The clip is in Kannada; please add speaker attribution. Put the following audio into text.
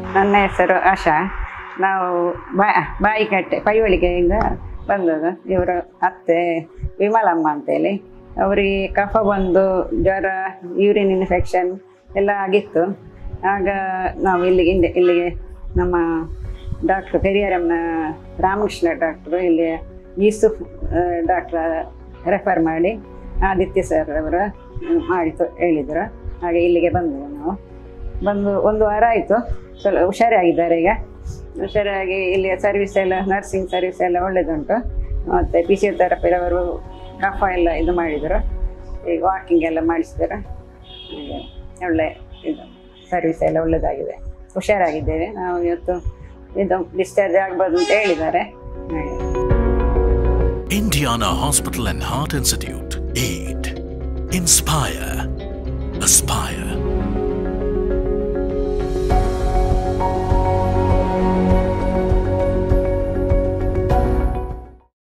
Speaker 1: ನನ್ನ ಹೆಸರು ಆಶಾ ನಾವು ಬಾ ಬಾಯಿಕಟ್ಟೆ ಪೈವಳಿಗೆಯಿಂದ ಬಂದದ್ದು ಇವರ ಅತ್ತೆ ವಿಮಲಮ್ಮ ಅಂತೇಳಿ ಅವರಿಗೆ ಕಫ ಬಂದು ಜ್ವರ ಯೂರಿನ್ ಇನ್ಫೆಕ್ಷನ್ ಎಲ್ಲ ಆಗಿತ್ತು ಆಗ ನಾವು ಇಲ್ಲಿಗೆ ಹಿಂದೆ ಇಲ್ಲಿಗೆ ನಮ್ಮ ಡಾಕ್ಟ್ರು ಪೆರಿಯಾರಮ್ನ ರಾಮಕೃಷ್ಣ ಡಾಕ್ಟ್ರು ಇಲ್ಲಿ ಯೂಸುಫ್ ಡಾಕ್ಟ್ರ ರೆಫರ್ ಮಾಡಿ ಆದಿತ್ಯ ಸರ್ ಅವರು ಮಾಡಿ ತೊ- ಹೇಳಿದರು ಹಾಗೆ ಇಲ್ಲಿಗೆ ಬಂದೆವು ನಾವು ಬಂದು ಒಂದು ವಾರ ಆಯಿತು ಸ್ವಲ್ಪ ಹುಷಾರಾಗಿದ್ದಾರೆ ಈಗ ಹುಷಾರಾಗಿ ಇಲ್ಲಿ ಸರ್ವಿಸ್ ಎಲ್ಲ ನರ್ಸಿಂಗ್ ಸರ್ವಿಸ್ ಎಲ್ಲ ಒಳ್ಳೆಯದುಂಟು ಮತ್ತು ಫಿಸಿಯೋಥೆರಪಿ ಅವರು ಕಫ ಎಲ್ಲ ಇದು ಮಾಡಿದರು ಈಗ ವಾಕಿಂಗ್ ಎಲ್ಲ ಮಾಡಿಸಿದ್ದಾರೆ ಹಾಗೆ ಒಳ್ಳೆ ಇದು ಸರ್ವಿಸ್ ಎಲ್ಲ ಒಳ್ಳೆಯದಾಗಿದೆ ಹುಷಾರಾಗಿದ್ದೇವೆ ನಾವು ಇವತ್ತು ಇದು ಡಿಸ್ಚಾರ್ಜ್ ಆಗ್ಬೋದು ಅಂತ ಹೇಳಿದ್ದಾರೆ ಹಾಗೆ
Speaker 2: Indiana Hospital and Heart Institute. Aid. Inspire. Aspire.